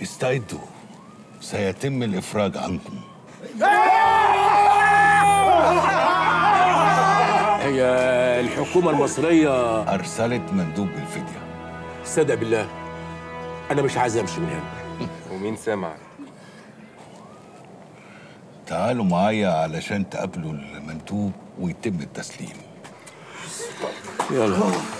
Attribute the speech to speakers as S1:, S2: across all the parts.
S1: استعدوا سيتم الإفراج عنكم
S2: هي الحكومة المصرية
S1: أرسلت مندوب بالفدية
S2: صدق بالله أنا مش عايز أمشي من هنا
S3: ومين سمعك؟
S1: تعالوا معايا علشان تقابلوا المندوب ويتم التسليم
S2: يلا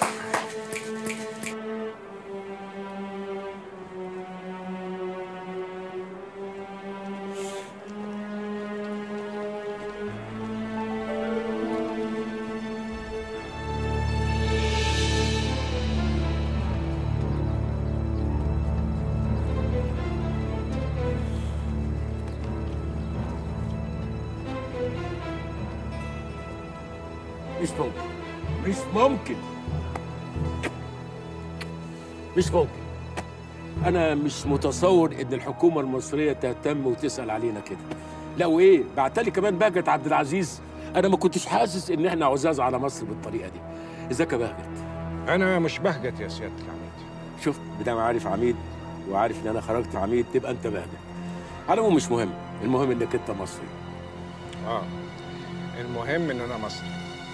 S2: مش ممكن مش ممكن مش ممكن انا مش متصور ان الحكومه المصريه تهتم وتسال علينا كده لا وايه بعتلي كمان بهجت عبد العزيز انا ما كنتش حاسس ان احنا عزاز على مصر بالطريقه دي ازيك يا بهجت
S4: انا مش بهجت يا سياده العميد
S2: شفت بدام عارف عميد وعارف ان انا خرجت عميد تبقى انت بهجت على العموم مش مهم المهم انك انت مصري
S4: اه المهم ان انا مصري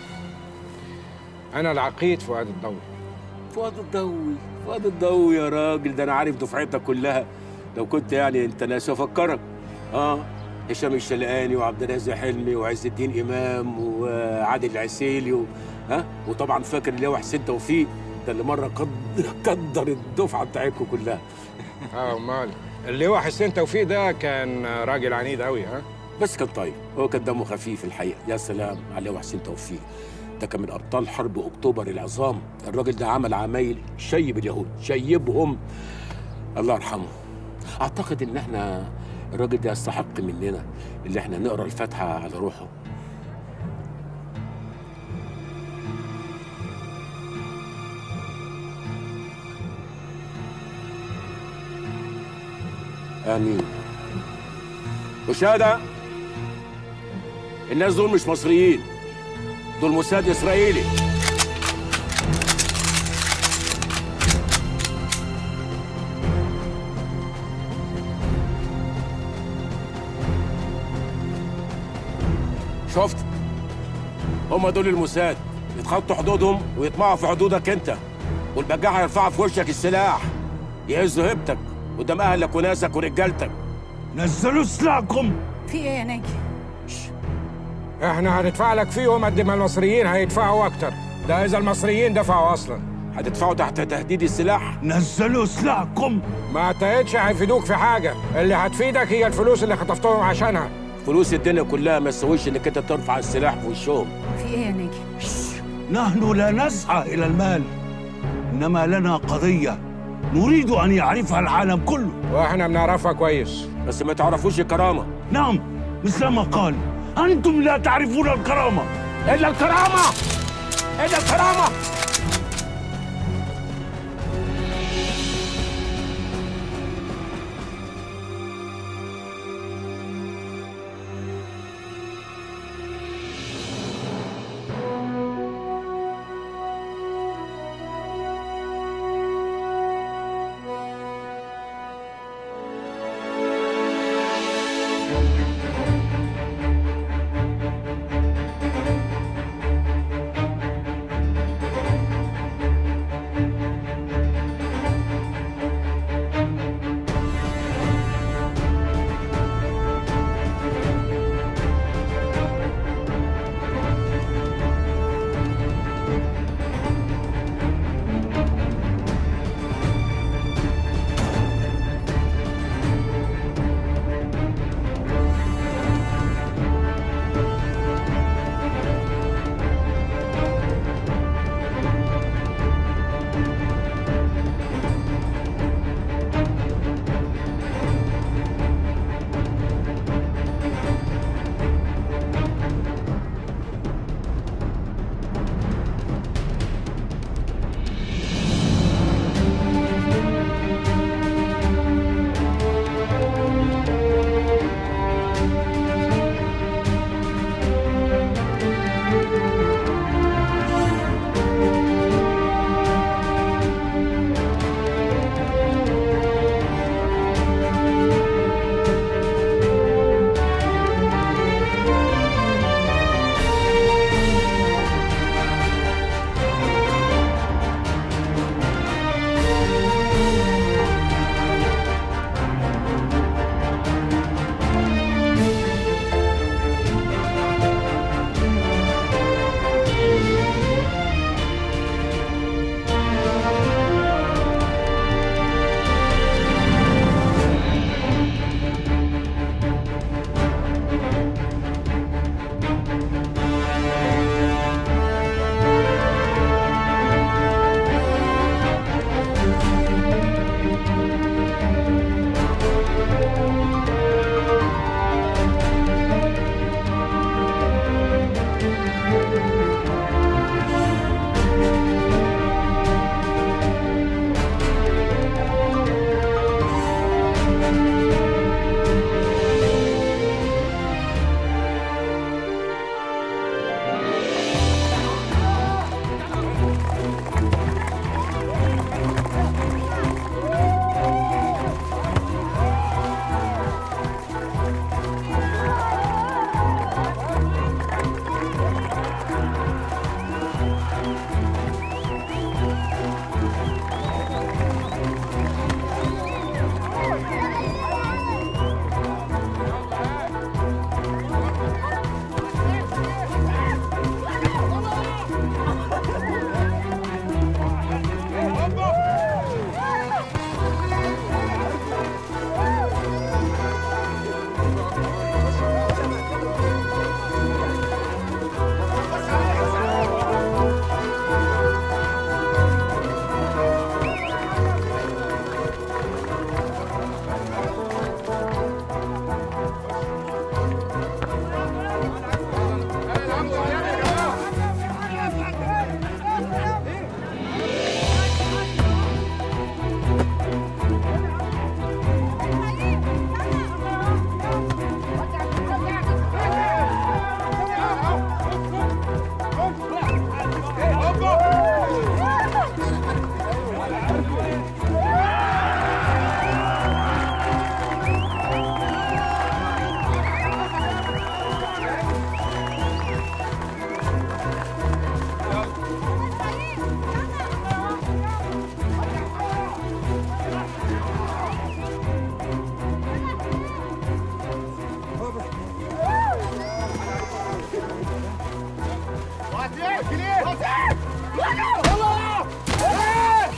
S4: انا العقيد فؤاد الضوي
S2: فؤاد الضوي فؤاد الضوي يا راجل ده انا عارف دفعتك كلها لو كنت يعني انت ناس افكرك اه هشام الشلقاني وعبد الرازق حلمي وعز الدين امام وعادل العسيلي و... ها وطبعا فاكر اللي هو حسين توفيق ده اللي مره قد... قدر الدفعه بتاعتكم كلها
S4: اه امال اللي هو حسين توفيق ده كان راجل عنيد قوي ها
S2: بس كان طيب هو كان دمه خفيف الحقيقه يا سلام عليه وحسين توفيق ده كان من ابطال حرب اكتوبر العظام الراجل ده عمل عمايل شيب اليهود شيبهم الله يرحمه اعتقد ان احنا الراجل ده يستحق مننا اللي احنا نقرا الفاتحه على روحه امين مشاهده الناس دول مش مصريين دول موساد اسرائيلي شفت هم دول الموساد يتخطوا حدودهم ويطمعوا في حدودك انت والبجاحة يرفعوا في وشك السلاح يهزوا هيبتك قدام اهلك وناسك ورجالتك
S1: نزلوا سلاحكم
S5: في ايه يا ناجي؟
S4: احنا هندفع لك فيهم قد ما المصريين هيدفعوا اكتر ده اذا المصريين دفعوا اصلا
S2: هتدفعوا تحت تهديد السلاح
S1: نزلوا سلاحكم
S4: ما اعتقدش هيفيدوك في حاجه اللي هتفيدك هي الفلوس اللي خطفتهم عشانها
S2: فلوس الدنيا كلها ما تسويش انك انت ترفع السلاح في وشهم
S5: في ايه يا ناجي؟
S1: نحن لا نسعى إلى المال إنما لنا قضية نريد أن يعرفها العالم كله
S4: واحنا بنعرفها كويس
S2: بس ما تعرفوش الكرامه
S1: نعم مثل ما قال أنتم لا تعرفون الكرامة
S2: الا الكرامه الا الكرامه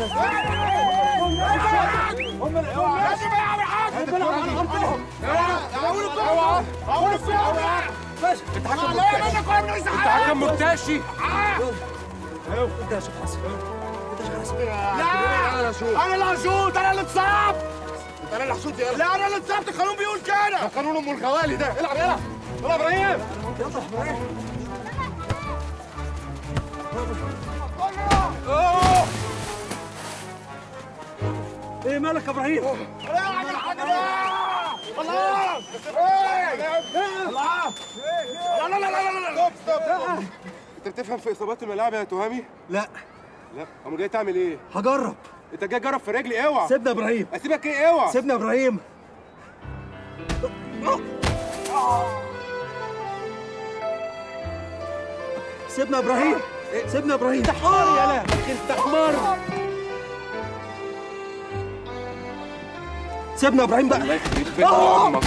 S2: انت حكم مرتشي
S3: انا اللي هشوط انا اللي اتصاب انا اللي هشوط يلا لا انا اللي اتصبت القانون بيقول كده قانون ام الخوالي ده العب يلا يلا ابراهيم
S1: ايه مالك يا ابراهيم
S3: الله الله لا لا لا لا لا ستوب انت بتفهم في اصابات الملاعب يا تهامي؟
S1: لا
S3: لا امال جاي تعمل ايه؟
S1: هجرب
S3: انت جاي تجرب في رجلي اوعى
S1: سيبنا يا ابراهيم
S3: اسيبك ايه اوعى
S1: سيبنا يا ابراهيم سيبنا يا ابراهيم سيبنا يا ابراهيم انت حمار يا لا انت حمار سيبنا يا ابراهيم بقى
S3: الله يخليك بيت امك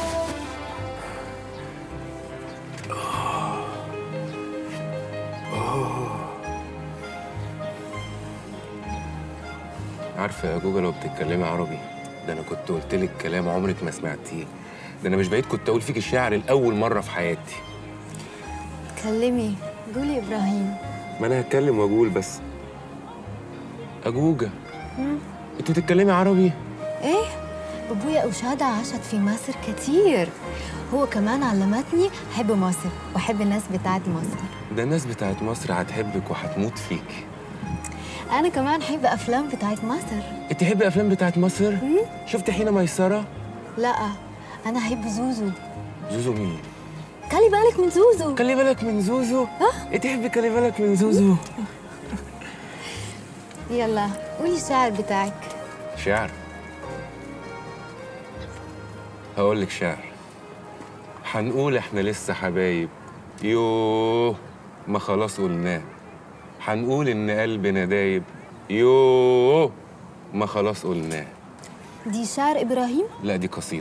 S6: عارفه يا جوجا لو بتتكلمي عربي ده انا كنت قلت لك كلام عمرك ما سمعتيه ده انا مش بعيد كنت اقول فيك الشعر لاول مره في حياتي
S7: كلمي قولي ابراهيم
S6: ما انا هتكلم واقول بس اجوجا انت بتتكلمي عربي
S7: ايه ابويا وشادة عاشت في مصر كتير هو كمان علمتني احب مصر واحب الناس بتاعت مصر
S6: ده الناس بتاعت مصر هتحبك وهتموت فيك
S7: انا كمان احب افلام بتاعت مصر
S6: انت تحبي افلام بتاعت مصر شفت حين ميسره
S7: لا انا احب زوزو
S6: زوزو مين
S7: خلي بالك من زوزو
S6: خلي بالك من زوزو انت تحبي خلي بالك من زوزو
S7: يلا قولي الشعر بتاعك
S6: شعر هقول لك شعر هنقول احنا لسه حبايب يوه ما خلاص قلناه هنقول ان قلبنا دايب يوه ما خلاص قلناه
S7: دي شعر ابراهيم
S6: لا دي قصيدة